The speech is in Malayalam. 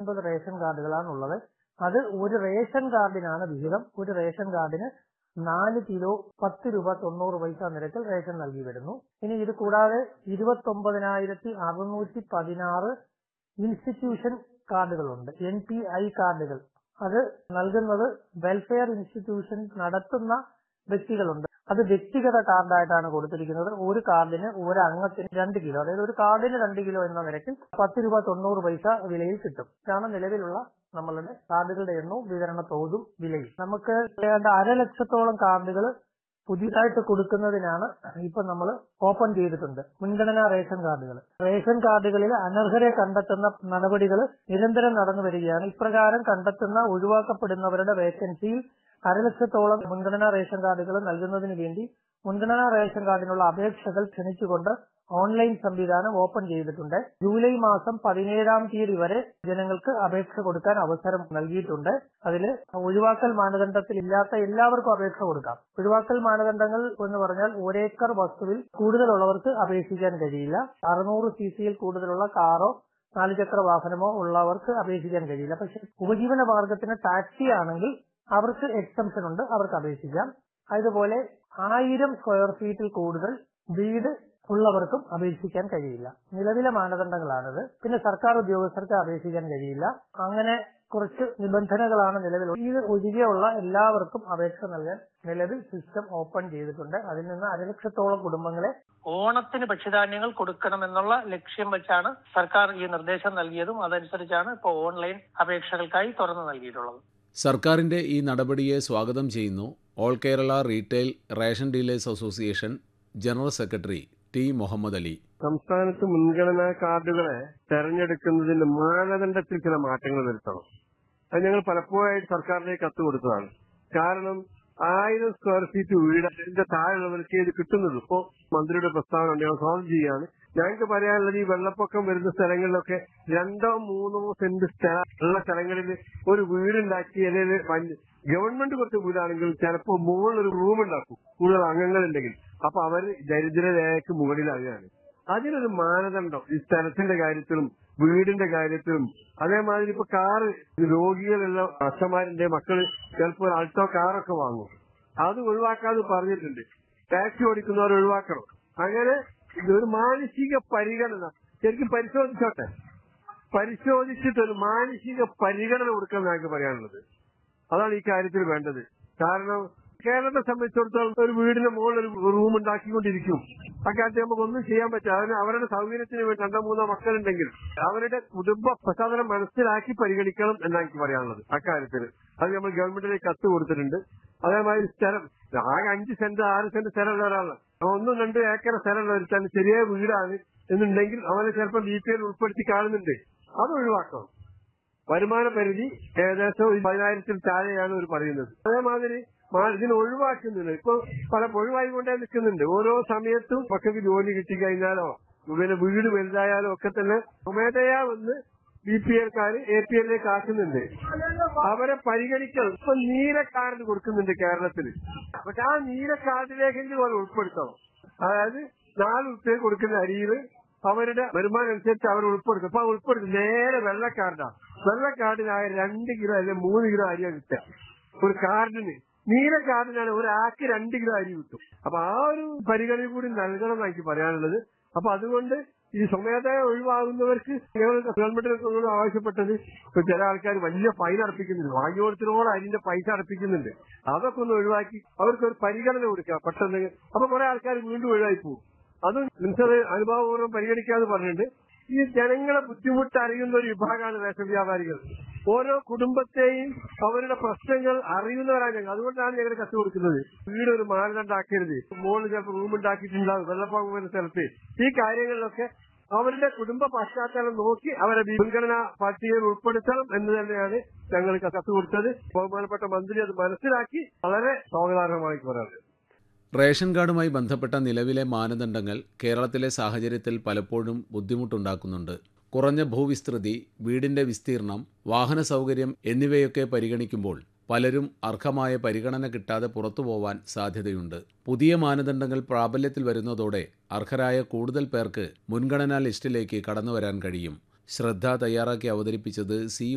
അൻപത് റേഷൻ കാർഡുകളാണ് ഉള്ളത് അത് ഒരു റേഷൻ കാർഡിനാണ് വിഹിതം ഒരു റേഷൻ കാർഡിന് നാല് കിലോ പത്ത് രൂപ തൊണ്ണൂറ് പൈസ നിരക്കിൽ റേഷൻ നൽകി വരുന്നു ഇനി ഇത് കൂടാതെ ഇരുപത്തി ഒമ്പതിനായിരത്തി അറുന്നൂറ്റി പതിനാറ് ഇൻസ്റ്റിറ്റ്യൂഷൻ കാർഡുകളുണ്ട് എൻ പി ഐ കാർഡുകൾ അത് നൽകുന്നത് വെൽഫെയർ ഇൻസ്റ്റിറ്റ്യൂഷൻ നടത്തുന്ന വ്യക്തികളുണ്ട് അത് വ്യക്തിഗത കാർഡായിട്ടാണ് കൊടുത്തിരിക്കുന്നത് ഒരു കാർഡിന് ഒരു അംഗത്തിന് രണ്ട് കിലോ അതായത് ഒരു കാർഡിന് രണ്ട് കിലോ എന്ന നിരക്കിൽ പത്ത് രൂപ തൊണ്ണൂറ് പൈസ വിലയിൽ കിട്ടും ഇതാണ് നിലവിലുള്ള നമ്മളുടെ കാർഡുകളുടെ എണ്ണവും വിതരണ തോതും വിലയും നമുക്ക് ഏതാണ്ട് അരലക്ഷത്തോളം കാർഡുകൾ പുതിയതായിട്ട് കൊടുക്കുന്നതിനാണ് ഇപ്പൊ നമ്മൾ ഓപ്പൺ ചെയ്തിട്ടുണ്ട് മുൻഗണനാ റേഷൻ കാർഡുകൾ റേഷൻ കാർഡുകളിൽ അനർഹരെ കണ്ടെത്തുന്ന നടപടികൾ നിരന്തരം നടന്നു വരികയാണ് ഇപ്രകാരം കണ്ടെത്തുന്ന ഒഴിവാക്കപ്പെടുന്നവരുടെ വേക്കൻസിയിൽ അരലക്ഷത്തോളം മുൻഗണനാ റേഷൻ കാർഡുകൾ നൽകുന്നതിന് വേണ്ടി മുൻഗണനാ റേഷൻ കാർഡിനുള്ള അപേക്ഷകൾ ക്ഷണിച്ചുകൊണ്ട് ഓൺലൈൻ സംവിധാനം ഓപ്പൺ ചെയ്തിട്ടുണ്ട് ജൂലൈ മാസം പതിനേഴാം തീയതി വരെ ജനങ്ങൾക്ക് അപേക്ഷ കൊടുക്കാൻ അവസരം നൽകിയിട്ടുണ്ട് അതിൽ ഒഴിവാക്കൽ മാനദണ്ഡത്തിൽ ഇല്ലാത്ത എല്ലാവർക്കും അപേക്ഷ കൊടുക്കാം ഒഴിവാക്കൽ മാനദണ്ഡങ്ങൾ എന്ന് പറഞ്ഞാൽ ഒരേക്കർ വസ്തുവിൽ കൂടുതലുള്ളവർക്ക് അപേക്ഷിക്കാൻ കഴിയില്ല അറുന്നൂറ് സി സിയിൽ കൂടുതലുള്ള കാറോ നാലുചക്ര വാഹനമോ ഉള്ളവർക്ക് അപേക്ഷിക്കാൻ കഴിയില്ല പക്ഷെ ഉപജീവന മാർഗത്തിന് ടാക്സി ആണെങ്കിൽ അവർക്ക് എക്സംഷൻ ഉണ്ട് അവർക്ക് അപേക്ഷിക്കാം അതുപോലെ ആയിരം സ്ക്വയർ ഫീറ്റിൽ കൂടുതൽ വീട് ഉള്ളവർക്കും അപേക്ഷിക്കാൻ കഴിയില്ല നിലവിലെ മാനദണ്ഡങ്ങളാണിത് പിന്നെ സർക്കാർ ഉദ്യോഗസ്ഥർക്ക് അപേക്ഷിക്കാൻ കഴിയില്ല അങ്ങനെ കുറച്ച് നിബന്ധനകളാണ് നിലവിൽ ഇത് ഒഴികെയുള്ള എല്ലാവർക്കും അപേക്ഷ നൽകാൻ നിലവിൽ സിസ്റ്റം ഓപ്പൺ ചെയ്തിട്ടുണ്ട് അതിൽ നിന്ന് അരലക്ഷത്തോളം കുടുംബങ്ങളെ ഓണത്തിന് ഭക്ഷ്യധാന്യങ്ങൾ കൊടുക്കണമെന്നുള്ള ലക്ഷ്യം വെച്ചാണ് സർക്കാർ ഈ നിർദ്ദേശം നൽകിയതും അതനുസരിച്ചാണ് ഇപ്പോൾ ഓൺലൈൻ അപേക്ഷകൾക്കായി തുറന്നു നൽകിയിട്ടുള്ളത് സർക്കാരിന്റെ ഈ നടപടിയെ സ്വാഗതം ചെയ്യുന്നു all Kerala retail ration dealers association general secretary T Muhammad Ali സംസ്ഥാനത്ത് മുൻഗണനാ കാർഡുകളെ തെരഞ്ഞെടുക്കുന്നതിന്റെ മാനദണ്ഡത്തിൽ ചില മാറ്റങ്ങൾ വരുത്തണം അത് ഞങ്ങൾ പലപ്പോഴായിട്ട് സർക്കാരിലേക്ക് കത്ത് കൊടുത്തതാണ് കാരണം ആയിരം സ്ക്വയർ ഫീറ്റ് വീട് അതിന്റെ താഴെയുള്ളവർക്ക് ഇത് കിട്ടുന്നത് ഇപ്പോ മന്ത്രിയുടെ പ്രസ്താവന ഉണ്ട് ഞങ്ങൾ സോൾവ് ചെയ്യാണ് ഞങ്ങൾക്ക് പറയാനുള്ളത് ഈ വെള്ളപ്പൊക്കം വരുന്ന സ്ഥലങ്ങളിലൊക്കെ രണ്ടോ മൂന്നോ സെന്റ് സ്ഥലം ഉള്ള സ്ഥലങ്ങളിൽ ഒരു വീടുണ്ടാക്കി അല്ലെങ്കിൽ വൻ- ഗവൺമെന്റ് കൊടുത്ത വീടാണെങ്കിൽ ചിലപ്പോൾ മുകളിൽ ഒരു റൂം ഉണ്ടാക്കും കൂടുതൽ അംഗങ്ങളുണ്ടെങ്കിൽ അപ്പൊ അവർ ദരിദ്രരേഖയ്ക്ക് മുകളിലാകുകയാണ് അതിനൊരു മാനദണ്ഡം ഈ സ്ഥലത്തിന്റെ കാര്യത്തിലും വീടിന്റെ കാര്യത്തിലും അതേമാതിരി ഇപ്പൊ കാറ് രോഗികളുള്ള അച്ഛന്മാരുടെ മക്കള് ചിലപ്പോൾ ഒരു അൾട്ടോ കാറൊക്കെ വാങ്ങും അത് ഒഴിവാക്കാതെ പറഞ്ഞിട്ടുണ്ട് ടാക്സി ഓടിക്കുന്നവർ ഒഴിവാക്കണം അങ്ങനെ ഇതൊരു മാനസിക പരിഗണന ശരിക്കും പരിശോധിച്ചോട്ടെ പരിശോധിച്ചിട്ട് ഒരു മാനസിക പരിഗണന കൊടുക്കാൻ ഞങ്ങൾക്ക് പറയാനുള്ളത് അതാണ് ഈ കാര്യത്തിൽ വേണ്ടത് കാരണം കേരളത്തെ സംബന്ധിച്ചിടത്തോളം ഒരു വീടിന് മുകളിൽ ഒരു റൂം ഉണ്ടാക്കിക്കൊണ്ടിരിക്കും അക്കാലത്ത് നമുക്ക് ഒന്നും ചെയ്യാൻ പറ്റില്ല അതിന് അവരുടെ സൗകര്യത്തിന് വേണ്ടി രണ്ടോ മൂന്നോ മക്കളുണ്ടെങ്കിൽ അവരുടെ കുടുംബ പശ്ചാത്തലം മനസ്സിലാക്കി പരിഗണിക്കണം എന്നാണ് എനിക്ക് പറയാനുള്ളത് അക്കാര്യത്തിൽ അത് നമ്മൾ ഗവൺമെന്റിലേക്ക് കത്ത് കൊടുത്തിട്ടുണ്ട് അതേമാതിരി സ്ഥലം ആകെ അഞ്ച് സെന്റ് ആറ് സെന്റ് സ്ഥലമുള്ള ഒരാളാണ് ഒന്നും രണ്ട് ഏക്കർ സ്ഥലമുള്ള ഒരുത്താണ് ശരിയായ വീടാണ് എന്നുണ്ടെങ്കിൽ അവനെ ചിലപ്പോൾ ബി പി എൽ ഉൾപ്പെടുത്തി കാണുന്നുണ്ട് അത് ഒഴിവാക്കണം വരുമാന പരിധി ഏകദേശം ഒരു പതിനായിരത്തിൽ താഴെയാണ് ഇവർ പറയുന്നത് അതേമാതിരി മാ- ഇതിന് ഒഴിവാക്കുന്നുണ്ട് ഇപ്പൊ പല ഒഴിവായിക്കൊണ്ടേ നിൽക്കുന്നുണ്ട് ഓരോ സമയത്തും മക്കൾക്ക് ജോലി കിട്ടിക്കഴിഞ്ഞാലോ പിന്നെ വീട് വലുതായാലോ ഒക്കെ തന്നെ സ്വമേധയാ വന്ന് ബി പി എൽക്കാര് എ പി എല്ലിലേക്ക് ആക്കുന്നുണ്ട് അവരെ പരിഗണിക്കണം ഇപ്പൊ നീല കാർഡ് കൊടുക്കുന്നുണ്ട് കേരളത്തിൽ പക്ഷെ ആ നീല കാർഡിലേക്കെങ്കിലും അവർ ഉൾപ്പെടുത്തണം അതായത് നാല് ഉറുപ്പ്യ കൊടുക്കുന്ന അരിയിൽ അവരുടെ വരുമാനം അനുസരിച്ച് അവർ ഉൾപ്പെടുത്തും അപ്പൊ ആ ഉൾപ്പെടുത്തും നേരെ വെള്ളക്കാർഡാണ് വെള്ളക്കാർഡിനായ രണ്ട് കിലോ അല്ലെങ്കിൽ മൂന്ന് കിലോ അരിയാണ് കിട്ടുക ഒരു കാർഡിന് നീല കാർഡിനാണ് ഒരാൾക്ക് രണ്ട് കിലോ അരി കിട്ടും അപ്പൊ ആ ഒരു പരിഗണന കൂടി നൽകണം എന്നാണ് എനിക്ക് പറയാനുള്ളത് അപ്പൊ അതുകൊണ്ട് ഈ സ്വമേധയ ഒഴിവാകുന്നവർക്ക് ഞങ്ങൾ ഗവൺമെന്റിനോട് ആവശ്യപ്പെട്ടത് ഇപ്പൊ ചില ആൾക്കാർ വലിയ ഫൈൻ അടപ്പിക്കുന്നുണ്ട് വാങ്ങിയോടത്തിനോട് അതിന്റെ പൈസ അടപ്പിക്കുന്നുണ്ട് അതൊക്കെ ഒന്ന് ഒഴിവാക്കി അവർക്ക് ഒരു പരിഗണന കൊടുക്കുക പെട്ടെന്ന് അപ്പൊ കുറെ ആൾക്കാർ വീണ്ടും ഒഴിവായി പോകും അതും നിമിഷത് അനുഭവപൂർവ്വം പരിഗണിക്കാതെ പറഞ്ഞിട്ടുണ്ട് ഈ ജനങ്ങളെ ബുദ്ധിമുട്ട് അറിയുന്ന ഒരു വിഭാഗമാണ് റേഷൻ വ്യാപാരികൾ ഓരോ കുടുംബത്തെയും അവരുടെ പ്രശ്നങ്ങൾ അറിയുന്നവരാണ് ഞങ്ങൾ അതുകൊണ്ടാണ് ഞങ്ങൾ കത്ത് കൊടുക്കുന്നത് വീട് ഒരു മാനദണ്ഡാക്കരുത് മോളിൽ ചിലപ്പോൾ റൂം ഉണ്ടാക്കിയിട്ടുണ്ടാവും വെള്ളപ്പൊക്കം വരുന്ന സ്ഥലത്ത് ഈ കാര്യങ്ങളിലൊക്കെ അവരുടെ കുടുംബ പശ്ചാത്തലം നോക്കി അവരെ മുൻഗണനാ പട്ടികയിൽ ഉൾപ്പെടുത്തണം എന്ന് തന്നെയാണ് ഞങ്ങൾ കത്ത് കൊടുത്തത് ബഹുമാനപ്പെട്ട മന്ത്രി അത് മനസ്സിലാക്കി വളരെ സ്വാഗതാർഹമായി പറയുന്നത് റേഷൻ കാർഡുമായി ബന്ധപ്പെട്ട നിലവിലെ മാനദണ്ഡങ്ങൾ കേരളത്തിലെ സാഹചര്യത്തിൽ പലപ്പോഴും ബുദ്ധിമുട്ടുണ്ടാക്കുന്നുണ്ട് കുറഞ്ഞ ഭൂവിസ്തൃതി വീടിന്റെ വിസ്തീർണം വാഹന സൗകര്യം എന്നിവയൊക്കെ പരിഗണിക്കുമ്പോൾ പലരും അർഹമായ പരിഗണന കിട്ടാതെ പുറത്തുപോവാൻ സാധ്യതയുണ്ട് പുതിയ മാനദണ്ഡങ്ങൾ പ്രാബല്യത്തിൽ വരുന്നതോടെ അർഹരായ കൂടുതൽ പേർക്ക് മുൻഗണനാ ലിസ്റ്റിലേക്ക് കടന്നുവരാൻ കഴിയും ശ്രദ്ധ തയ്യാറാക്കി അവതരിപ്പിച്ചത് സി